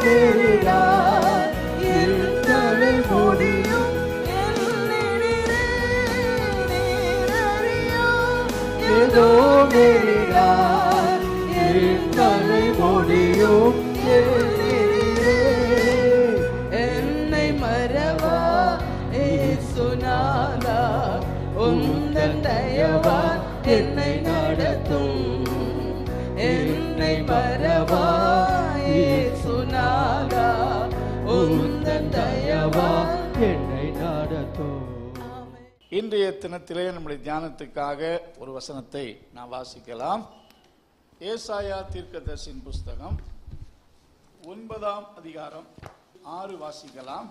பெரிதார் இருந்தலை முடியும் எண்ணினிரே நீரறியா ஏதோ பெரிதார் இருந்தலை முடியும் எண்ணினிரே என்னை மறவா ஏசுநாதா உந்தன் தயவால் என்னை நடத்தும் என்னை மறவா ஏசுநாதா உந்தன் தயவால் என்னை நடத்தும் இன்றைய தினத்திலே நம்முடைய தியானத்துக்காக ஒரு வசனத்தை நாம் வாசிக்கலாம் ஏசாயா தீர்க்கதர்சின் புஸ்தகம் ஒன்பதாம் அதிகாரம் ஆறு வாசிக்கலாம்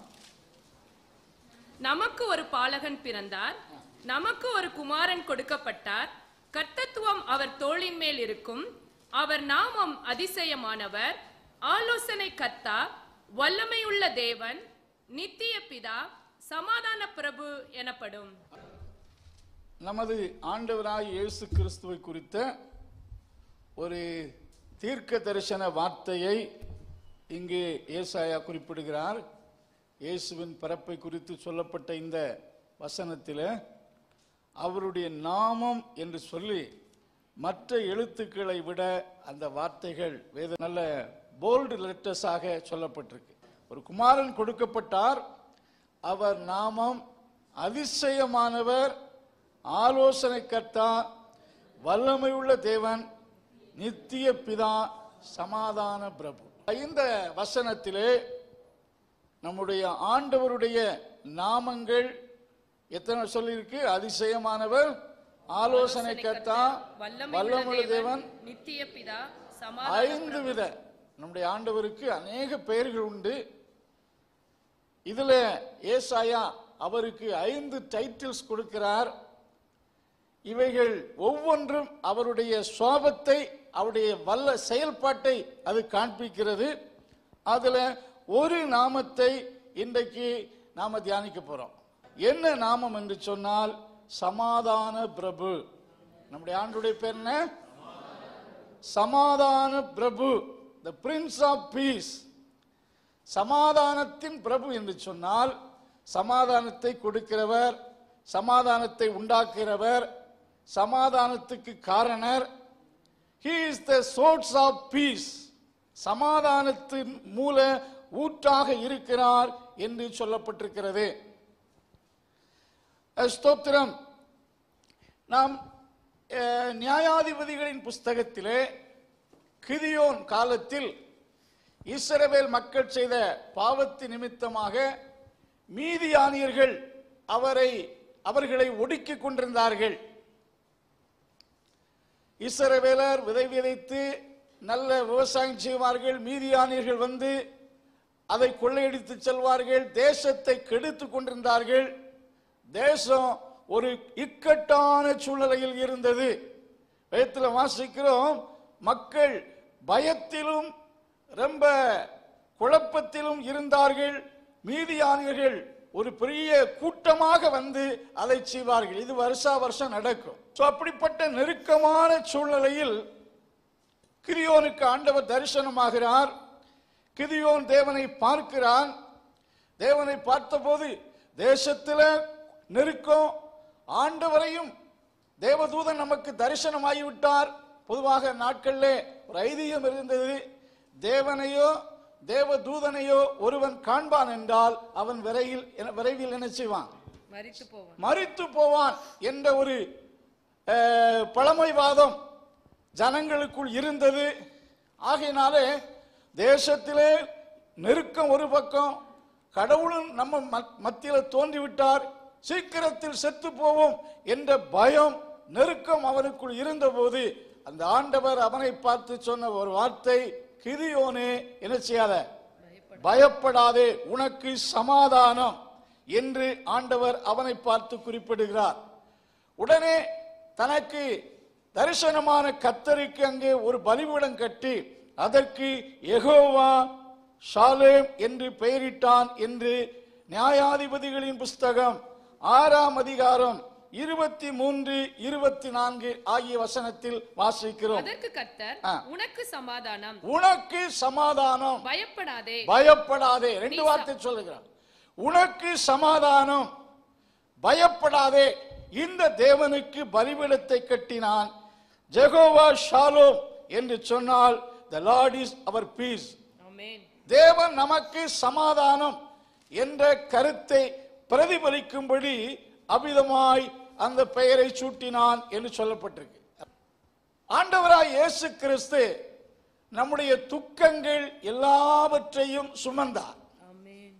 நமக்கு ஒரு பாலகன் பிறந்தார் நமக்கு ஒரு குமாரன் கொடுக்கப்பட்டார் கர்த்தத்துவம் அவர் தோளின் மேல் இருக்கும் அவர் நாமம் அதிசயமானவர் ஆலோசனை கர்த்தா வல்லமையுள்ள தேவன் நித்திய பிதா சமாதான பிரபு எனப்படும் நமது ஆண்டவராய் இயேசு கிறிஸ்துவை குறித்த ஒரு தீர்க்க தரிசன வார்த்தையை இங்கே ஏசாயா குறிப்பிடுகிறார் இயேசுவின் பிறப்பை குறித்து சொல்லப்பட்ட இந்த வசனத்தில் அவருடைய நாமம் என்று சொல்லி மற்ற எழுத்துக்களை விட அந்த வார்த்தைகள் வேத நல்ல போல்டு லெட்டர்ஸாக சொல்லப்பட்டிருக்கு ஒரு குமாரன் கொடுக்கப்பட்டார் அவர் நாமம் அதிசயமானவர் ஆலோசனை கர்த்தா வல்லமையுள்ள தேவன் நித்திய பிதா சமாதான பிரபு இந்த வசனத்திலே நம்முடைய ஆண்டவருடைய நாமங்கள் எத்தனை சொல்லியிருக்கு அதிசயமானவர் ஆலோசனை கர்த்தா வல்லமுள்ள தேவன் நித்திய பிதா சமாதான ஐந்து வித நம்முடைய ஆண்டவருக்கு அநேக பெயர்கள் உண்டு இதுல ஏசாயா அவருக்கு ஐந்து டைட்டில்ஸ் கொடுக்கிறார் இவைகள் ஒவ்வொன்றும் அவருடைய சுவாபத்தை அவருடைய வல்ல செயல்பாட்டை அது காண்பிக்கிறது அதுல ஒரு நாமத்தை இன்றைக்கு நாம தியானிக்க போறோம் என்ன நாமம் என்று சொன்னால் சமாதான பிரபு நம்முடைய ஆண்டுடைய பேர் என்ன சமாதான பிரபு த பிரின்ஸ் ஆஃப் பீஸ் சமாதானத்தின் பிரபு என்று சொன்னால் சமாதானத்தை கொடுக்கிறவர் சமாதானத்தை உண்டாக்குகிறவர் சமாதானத்துக்கு காரணர் he is the source of peace சமாதானத்தின் மூல ஊற்றாக இருக்கிறார் என்று சொல்லப்பட்டிருக்கிறது அஹ் ஸ்தோத்திரம் நாம் அஹ், நியாயாதிபதிகளின் புஸ்தகத்திலே கிதியோன் காலத்தில் இஸ்ரவேல் மக்கள் செய்த பாவத்து நிமித்தமாக மீதியானியர்கள் அவரை அவர்களை ஒடுக்கிக் கொண்டிருந்தார்கள் இஸ்ரவேலர் விதை விதைத்து நல்ல விவசாயம் செய்வார்கள் மீதியானியர்கள் வந்து அதை கொள்ளையடித்து செல்வார்கள் தேசத்தை கெடுத்துக் கொண்டிருந்தார்கள் தேசம் ஒரு இக்கட்டான சூழ்நிலையில் இருந்தது வேதத்தில் வாசிக்கிறோம் மக்கள் பயத்திலும் ரொம்ப குழப்பத்திலும் இருந்தார்கள் மீதியானியர்கள் ஒரு பெரிய கூட்டமாக வந்து அதை செய்வார்கள் இது வருஷா வருஷம் நடக்கும் So, அப்படிப்பட்ட நெருக்கமான சூழ்நிலையில் கிரியோனுக்கு ஆண்டவர் தரிசனமாகிறார் கிதியோன் தேவனை பார்க்கிறான் தேவனை பார்த்தபோது தேசத்தில் நெருக்கம் ஆண்டவரையும் தேவதூதன் நமக்கு தரிசனமாகிவிட்டார் பொதுவாக நாட்களிலே ஒரு ஐதீகம் இருந்தது தேவனையோ தேவதூதனையோ ஒருவன் காண்பான் என்றால் அவன் விரைவில் விரைவில் என்ன செய்வான் மரித்து போவான் மறித்து போவான் என்ற ஒரு அஹ், பழமைவாதம் ஜனங்களுக்குள் இருந்தது ஆகையினாலே தேசத்திலே நெருக்கம் ஒரு பக்கம் கடவுளும் நம்ம மத்- மத்தியில தோன்றிவிட்டார் சீக்கிரத்தில் செத்து போவோம் என்ற பயம் நெருக்கம் அவனுக்குள் இருந்தபோது அந்த ஆண்டவர் அவனை பார்த்து சொன்ன ஒரு வார்த்தை கிதியோனே என்ன செய்யாத பயப்படாதே உனக்கு சமாதானம் என்று ஆண்டவர் அவனை பார்த்து குறிப்பிடுகிறார் உடனே தனக்கு தரிசனமான கத்தருக்கு அங்கே ஒரு பலிபீடம் கட்டி அதற்கு யெகோவா ஷாலேம் என்று பெயரிட்டான் என்று நியாயாதிபதிகளின் புஸ்தகம் ஆறாம் அதிகாரம் இருபத்தி மூன்று இருபத்தி நான்கு ஆகிய வசனத்தில் வாசிக்கிறோம் அதற்கு கர்த்தர் ஆ. உனக்கு சமாதானம் உனக்கு சமாதானம் பயப்படாதே பயப்படாதே ரெண்டு நீ ச- வார்த்தை சொல்லுகிறார் உனக்கு சமாதானம் பயப்படாதே இந்த தேவனுக்கு பலிபீடத்தை கட்டினான் ஜெகோவா ஷாலோம் என்று சொன்னால் the lord is our peace amen தேவன் நமக்கு சமாதானம் என்ற கருத்தை பிரதிபலிக்கும்படி அபிதமாய் அந்த பெயரை சூட்டினான் என்று சொல்லப்பட்டிருக்கு ஆண்டவராய் இயேசு கிறிஸ்து நம்முடைய துக்கங்கள் எல்லாவற்றையும் சுமந்தார் ஆமென்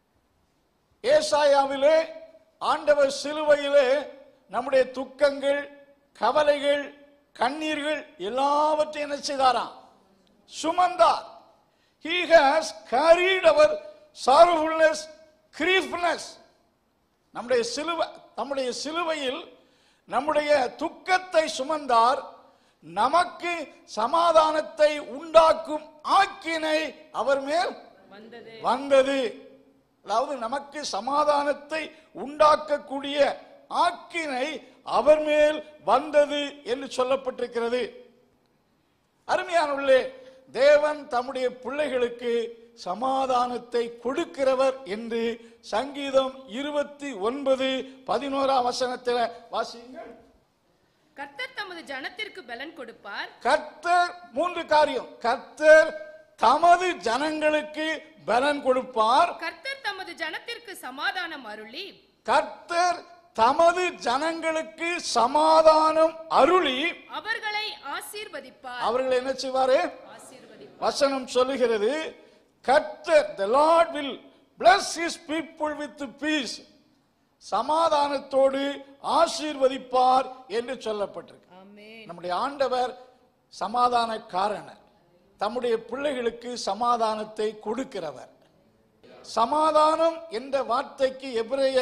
ஏசாயாவிலே ஆண்டவர் சிலுவையிலே நம்முடைய துக்கங்கள் கவலைகள் கண்ணீர்கள் எல்லாவற்றையும் என்ன செய்தாராம் சுமந்தார் he has carried our sorrowfulness griefness நம்முடைய சிலுவை நம்முடைய சிலுவையில் நம்முடைய துக்கத்தை சுமந்தார் நமக்கு சமாதானத்தை உண்டாக்கும் ஆக்கினை அவர் மேல் வந்தது வந்தது அதாவது நமக்கு சமாதானத்தை உண்டாக்கக்கூடிய ஆக்கினை அவர் மேல் வந்தது என்று சொல்லப்பட்டிருக்கிறது அருமையானவர்களே தேவன் தம்முடைய பிள்ளைகளுக்கு சமாதானத்தை கொடுக்கிறவர் என்று சங்கீதம் இருபத்தி ஒன்பது பதினோராம் வசனத்தில் வாசியுங்கள் கர்த்தர் தமது ஜனத்திற்கு பலன் கொடுப்பார் கர்த்தர் மூன்று காரியம் கர்த்தர் தமது ஜனங்களுக்கு பலன் கொடுப்பார் கர்த்தர் தமது ஜனத்திற்கு சமாதானம் அருளி கர்த்தர் தமது ஜனங்களுக்கு சமாதானம் அருளி அவர்களை ஆசீர்வதிப்பார் அவர்கள் என்ன செய்வாரு ஆசீர்வதிப்பார் வசனம் சொல்லுகிறது கர்த்தர் the lord will bless his people with peace சமாதானத்தோடு ஆசீர்வதிப்பார் என்று சொல்லப்பட்டிருக்கு ஆமென் நம்முடைய ஆண்டவர் சமாதானக்காரனர் தம்முடைய பிள்ளைகளுக்கு சமாதானத்தை கொடுக்கிறவர் சமாதானம் என்ற வார்த்தைக்கு எபிரேய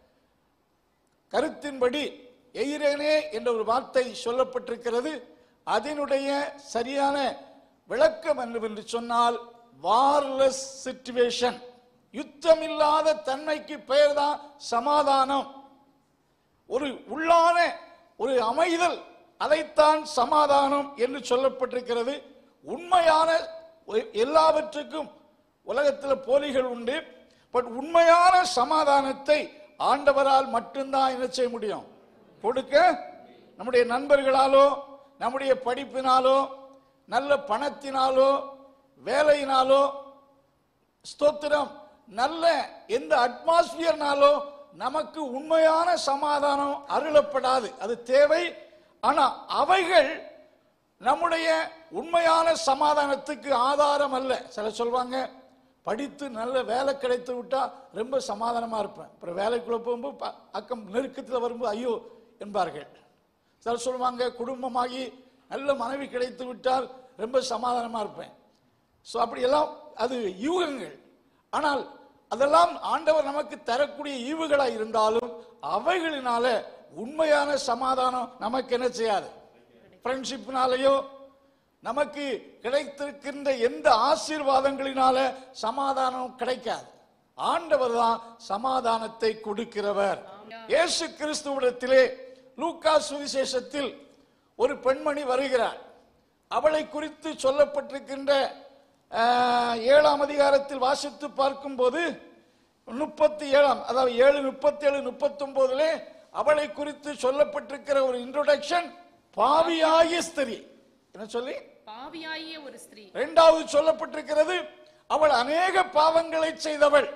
கருத்தின்படி எயிரேனே என்ற ஒரு வார்த்தை சொல்லப்பட்டிருக்கிறது அதனுடைய சரியான விளக்கம் என்னவென்று சொன்னால் வார்லெஸ் சிச்சுவேஷன் யுத்தமில்லாத தன்மைக்கு பெயர்தான் சமாதானம் ஒரு உள்ளான ஒரு அமைதல் அதைத்தான் சமாதானம் என்று சொல்லப்பட்டிருக்கிறது உண்மையான ஒ- எல்லாவற்றுக்கும் உலகத்தில் போலிகள் உண்டு பட் உண்மையான சமாதானத்தை ஆண்டவரால் மட்டும்தான் என்ன செய்ய முடியும் கொடுக்க நம்முடைய நண்பர்களாலோ நம்முடைய படிப்பினாலோ நல்ல பணத்தினாலோ வேலையினாலோ ஸ்தோத்திரம் நல்ல எந்த அட்மாஸ்பியர்னாலோ நமக்கு உண்மையான சமாதானம் அருளப்படாது அது தேவை ஆனா அவைகள் நம்முடைய உண்மையான சமாதானத்துக்கு ஆதாரம் அல்ல சில சொல்வாங்க படித்து நல்ல வேலை கிடைத்து விட்டா ரொம்ப சமாதானமா இருப்பேன் அப்புறம் வேலைக்குள்ள போகும்போது ப- அக்கம் நெருக்கத்தில் வரும்போது ஐயோ என்பார்கள் சிலர் சொல்லுவாங்க குடும்பமாகி நல்ல மனைவி கிடைத்து விட்டால் ரொம்ப சமாதானமா இருப்பேன் ஸோ அப்படியெல்லாம் அது யூகங்கள் ஆனால் அதெல்லாம் ஆண்டவர் நமக்கு தரக்கூடிய ஈவுகளாக இருந்தாலும் அவைகளினால உண்மையான சமாதானம் நமக்கு என்ன செய்யாது ஃப்ரெண்ட்ஷிப்னாலேயோ நமக்கு கிடைத்திருக்கின்ற எந்த ஆசீர்வாதங்களினால சமாதானம் கிடைக்காது ஆண்டவர் தான் சமாதானத்தை கொடுக்கிறவர் இயேசு கிறிஸ்துவிடத்திலே லூக்கா சுவிசேஷத்தில் ஒரு பெண்மணி வருகிறார் அவளை குறித்து சொல்லப்பட்டிருக்கின்ற ஆஹ், ஏழாம் அதிகாரத்தில் வாசித்து பார்க்கும்போது முப்பத்தி ஏழாம் அதாவது ஏழு முப்பத்தி ஏழு முப்பத்தி அவளை குறித்து சொல்லப்பட்டிருக்கிற ஒரு இன்ட்ரோடக்ஷன் பாவியாகிய ஸ்திரீ என்ன சொல்லி பாவியாகிய ஒரு ஸ்திரீ இரண்டாவது சொல்லப்பட்டிருக்கிறது அவள் அநேக பாவங்களை செய்தவள்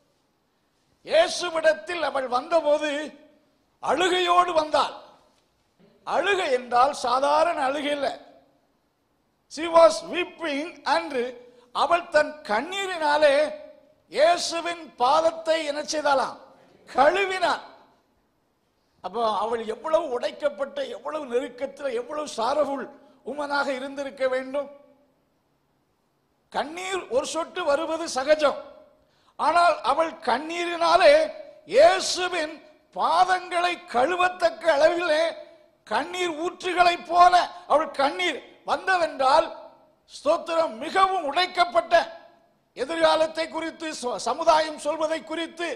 இயேசுவிடத்தில் அவள் வந்தபோது அழுகையோடு வந்தாள் அழுகை என்றால் சாதாரண அழுகை இல்லை she was weeping அன்று அவள் தன் கண்ணீரினாலே இயேசுவின் பாதத்தை என்ன செய்தாளாம் கழுவினாள் அப்போ அவள் எவ்வளவு உடைக்கப்பட்ட எவ்வளவு நெருக்கத்தில் எவ்வளவு சாரவுள் உமனாக இருந்திருக்க வேண்டும் கண்ணீர் ஒரு சொட்டு வருவது சகஜம் ஆனால் அவள் கண்ணீரினாலே இயேசுவின் பாதங்களை கழுவத்தக்க அளவிலே கண்ணீர் ஊற்றுகளைப் போல அவள் கண்ணீர் வந்ததென்றால் ஸ்தோத்திரம் மிகவும் உடைக்கப்பட்ட எதிர்காலத்தை குறித்து ச- சமுதாயம் சொல்வதை குறித்து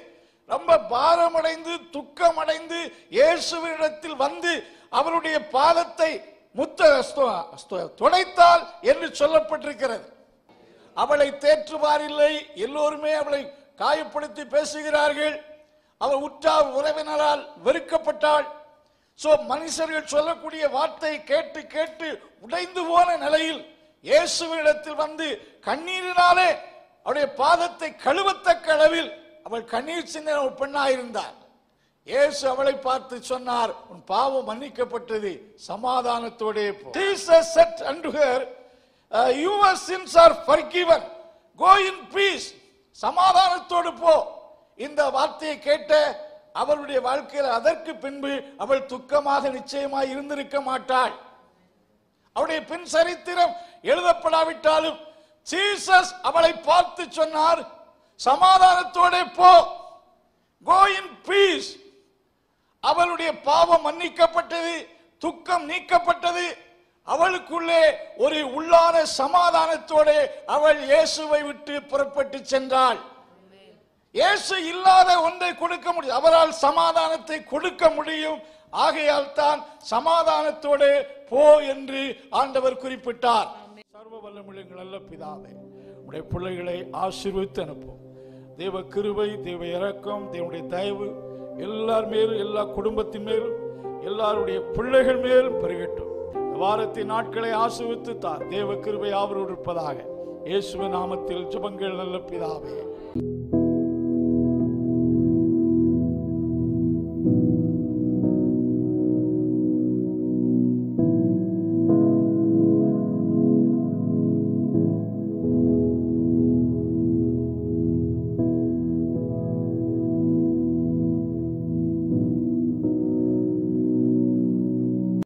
ரொம்ப பாரமடைந்து துக்கமடைந்து இயேசுவினிடத்தில் வந்து அவருடைய பாதத்தை முத்த ஸ்தோ- ஸ்தோ- துடைத்தாள் என்று சொல்லப்பட்டிருக்கிறது அவளை தேற்றுவார் இல்லை எல்லோருமே அவளை காயப்படுத்தி பேசுகிறார்கள் அவள் உற்றார் உறவினரால் வெறுக்கப்பட்டாள் சோ மனுஷர்கள் சொல்லக்கூடிய வார்த்தை கேட்டு கேட்டு உடைந்து போன நிலையில் இயேசுவினிடத்தில் வந்து கண்ணீரினாலே அவருடைய பாதத்தை கழுவத்தக்க அளவில் அவள் கண்ணீர் சிந்தின ஒரு பெண்ணாயிருந்தார் இயேசு அவளை பார்த்து சொன்னார் உன் பாவம் மன்னிக்கப்பட்டது சமாதானத்தோடே போ Jesus said unto her, uh, your sins are forgiven go in peace சமாதானத்தோடு போ இந்த வார்த்தையை கேட்ட அவளுடைய வாழ்க்கையில் அதற்கு பின்பு அவள் துக்கமாக நிச்சயமாய் இருந்திருக்க மாட்டாள் அவருடைய பின் சரித்திரம் எழுதப்படாவிட்டாலும் ஜீசஸ் அவளை பார்த்து சொன்னார் சமாதானத்தோட போ கோ இன் பீஸ் அவளுடைய பாவம் மன்னிக்கப்பட்டது துக்கம் நீக்கப்பட்டது அவளுக்குள்ளே ஒரு உள்ளான சமாதானத்தோட அவள் இயேசுவை விட்டு புறப்பட்டு சென்றாள் இயேசு இல்லாத ஒன்றை கொடுக்க முடியும் அவரால் சமாதானத்தை கொடுக்க முடியும் ஆகையால் தான் சமாதானத்தோடு போ என்று ஆண்டவர் குறிப்பிட்டார் சர்வ வல்லமுள்ள நல்ல பிதாவே உடைய பிள்ளைகளை ஆசீர்வித்து அனுப்பும் தேவ கிருபை தேவ இரக்கம் தேவனுடைய தயவு எல்லார் மேலும் எல்லா குடும்பத்தின் மேலும் எல்லாருடைய பிள்ளைகள் மேலும் பெருகட்டும் இந்த வாரத்தின் நாட்களை ஆசீர்வித்து தார் தேவ கிருபை ஆவரோடு இருப்பதாக இயேசுவின் நாமத்தில் ஜெபங்கள் நல்ல பிதாவே